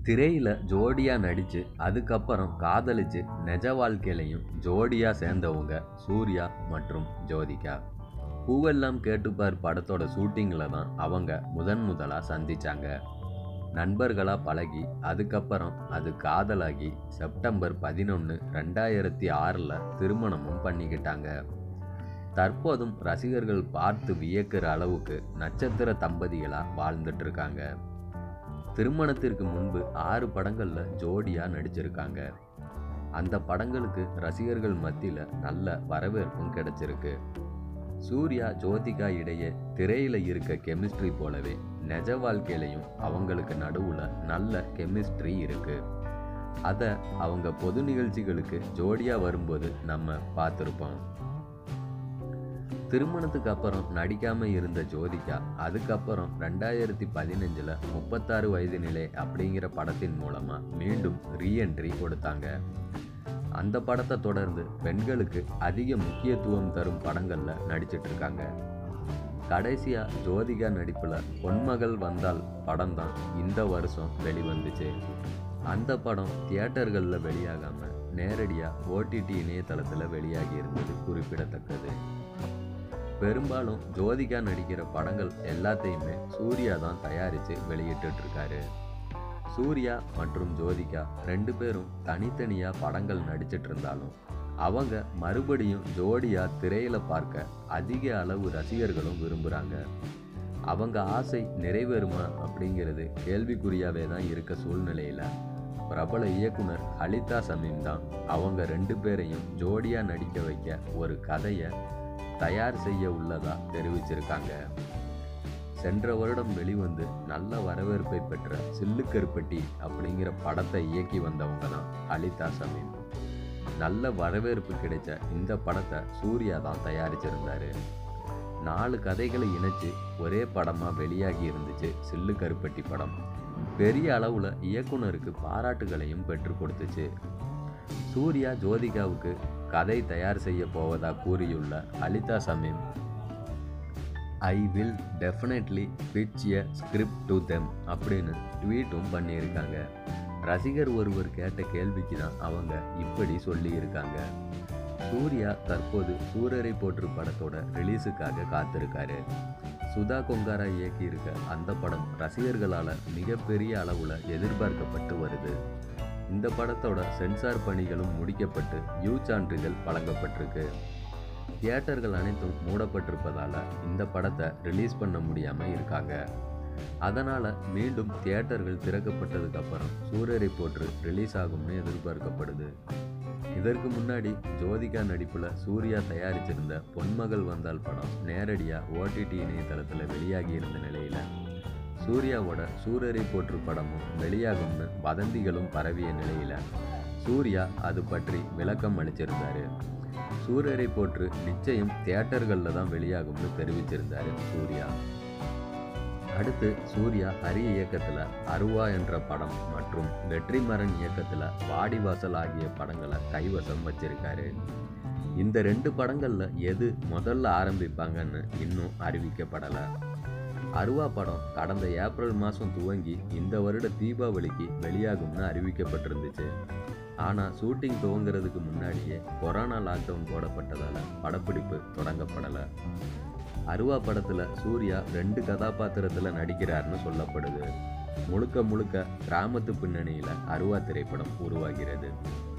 திரையில் ஜோடியாக நடித்து அதுக்கப்புறம் காதலிச்சு நிஜ வாழ்க்கையிலையும் ஜோடியாக சேர்ந்தவங்க சூர்யா மற்றும் ஜோதிகா பூவெல்லாம் கேட்டுப்பார் படத்தோட ஷூட்டிங்கில் தான் அவங்க முதன் முதலாக சந்திச்சாங்க நண்பர்களாக பழகி அதுக்கப்புறம் அது காதலாகி செப்டம்பர் பதினொன்று ரெண்டாயிரத்தி ஆறில் திருமணமும் பண்ணிக்கிட்டாங்க தற்போதும் ரசிகர்கள் பார்த்து வியக்கிற அளவுக்கு நட்சத்திர தம்பதிகளாக வாழ்ந்துட்டு இருக்காங்க திருமணத்திற்கு முன்பு ஆறு படங்களில் ஜோடியாக நடிச்சிருக்காங்க அந்த படங்களுக்கு ரசிகர்கள் மத்தியில் நல்ல வரவேற்பும் கிடைச்சிருக்கு சூர்யா ஜோதிகா இடையே திரையில் இருக்க கெமிஸ்ட்ரி போலவே நிஜ வாழ்க்கையிலையும் அவங்களுக்கு நடுவில் நல்ல கெமிஸ்ட்ரி இருக்கு அதை அவங்க பொது நிகழ்ச்சிகளுக்கு ஜோடியாக வரும்போது நம்ம பார்த்துருப்போம் திருமணத்துக்கு அப்புறம் நடிக்காம இருந்த ஜோதிகா அதுக்கப்புறம் ரெண்டாயிரத்தி பதினஞ்சில் முப்பத்தாறு வயது நிலை அப்படிங்கிற படத்தின் மூலமா மீண்டும் ரீஎன்ட்ரி கொடுத்தாங்க அந்த படத்தை தொடர்ந்து பெண்களுக்கு அதிக முக்கியத்துவம் தரும் படங்கள்ல நடிச்சிட்டு இருக்காங்க கடைசியா ஜோதிகா நடிப்புல பொன்மகள் வந்தால் படம் தான் இந்த வருஷம் வெளிவந்துச்சு அந்த படம் தியேட்டர்களில் வெளியாகாம நேரடியாக ஓடிடி இணையதளத்தில் வெளியாகி இருந்தது குறிப்பிடத்தக்கது பெரும்பாலும் ஜோதிகா நடிக்கிற படங்கள் எல்லாத்தையுமே சூர்யா தான் தயாரித்து வெளியிட்டு இருக்காரு சூர்யா மற்றும் ஜோதிகா ரெண்டு பேரும் தனித்தனியாக படங்கள் நடிச்சிட்டு இருந்தாலும் அவங்க மறுபடியும் ஜோடியா திரையில பார்க்க அதிக அளவு ரசிகர்களும் விரும்புகிறாங்க அவங்க ஆசை நிறைவேறுமா அப்படிங்கிறது கேள்விக்குறியாவே தான் இருக்க சூழ்நிலையில் பிரபல இயக்குனர் ஹலிதா சமீம் தான் அவங்க ரெண்டு பேரையும் ஜோடியா நடிக்க வைக்க ஒரு கதையை தயார் செய்ய உள்ளதா தெரிவிச்சிருக்காங்க சென்ற வருடம் வெளிவந்து நல்ல வரவேற்பை பெற்ற சில்லுக்கருப்பட்டி அப்படிங்கிற படத்தை இயக்கி வந்தவங்க தான் அலிதா சமீம் நல்ல வரவேற்பு கிடைச்ச இந்த படத்தை சூர்யா தான் தயாரிச்சிருந்தாரு நாலு கதைகளை இணைச்சு ஒரே படமாக வெளியாகி இருந்துச்சு சில்லு கருப்பட்டி படம் பெரிய அளவில் இயக்குனருக்கு பாராட்டுகளையும் பெற்று கொடுத்துச்சு சூர்யா ஜோதிகாவுக்கு கதை தயார் செய்ய போவதா கூறியுள்ள Alitha Shameem I will definitely pitch a script to them அப்படின்னு ட்வீட்டும் பண்ணியிருக்காங்க ரசிகர் ஒருவர் கேட்ட கேள்விக்கு தான் அவங்க இப்படி சொல்லியிருக்காங்க சூர்யா தற்போது சூரரை போற்று படத்தோட ரிலீஸுக்காக காத்திருக்காரு சுதா கொங்காரா இயக்கியிருக்க அந்த படம் ரசிகர்களால் மிகப்பெரிய அளவில் எதிர்பார்க்கப்பட்டு வருது இந்த படத்தோட சென்சார் பணிகளும் முடிக்கப்பட்டு யூ சான்றிதழ் வழங்கப்பட்டிருக்கு தியேட்டர்கள் அனைத்தும் மூடப்பட்டிருப்பதால் இந்த படத்தை ரிலீஸ் பண்ண முடியாமல் இருக்காங்க அதனால் மீண்டும் தியேட்டர்கள் திறக்கப்பட்டதுக்கப்புறம் சூரரை போற்று ரிலீஸ் ஆகும்னு எதிர்பார்க்கப்படுது இதற்கு முன்னாடி ஜோதிகா நடிப்பில் சூர்யா தயாரிச்சிருந்த பொன்மகள் வந்தால் படம் நேரடியாக ஓடிடி இணையதளத்தில் வெளியாகி இருந்த நிலையில் சூர்யாவோட சூரரை போற்று படமும் வெளியாகும்னு வதந்திகளும் பரவிய நிலையில் சூர்யா அது பற்றி விளக்கம் அளிச்சிருந்தாரு சூரரை போற்று நிச்சயம் தியேட்டர்களில் தான் வெளியாகும்னு தெரிவிச்சிருந்தாரு சூர்யா அடுத்து சூர்யா ஹரி இயக்கத்தில் அருவா என்ற படம் மற்றும் வெற்றிமரன் இயக்கத்தில் வாடிவாசல் ஆகிய படங்களை கைவசம் வச்சிருக்காரு இந்த ரெண்டு படங்களில் எது முதல்ல ஆரம்பிப்பாங்கன்னு இன்னும் அறிவிக்கப்படலை அருவா படம் கடந்த ஏப்ரல் மாதம் துவங்கி இந்த வருட தீபாவளிக்கு வெளியாகும்னு அறிவிக்கப்பட்டிருந்துச்சு ஆனால் ஷூட்டிங் துவங்குறதுக்கு முன்னாடியே கொரோனா லாக்டவுன் போடப்பட்டதால் படப்பிடிப்பு தொடங்கப்படலை அருவா படத்தில் சூர்யா ரெண்டு கதாபாத்திரத்தில் நடிக்கிறார்னு சொல்லப்படுது முழுக்க முழுக்க கிராமத்து பின்னணியில் அருவா திரைப்படம் உருவாகிறது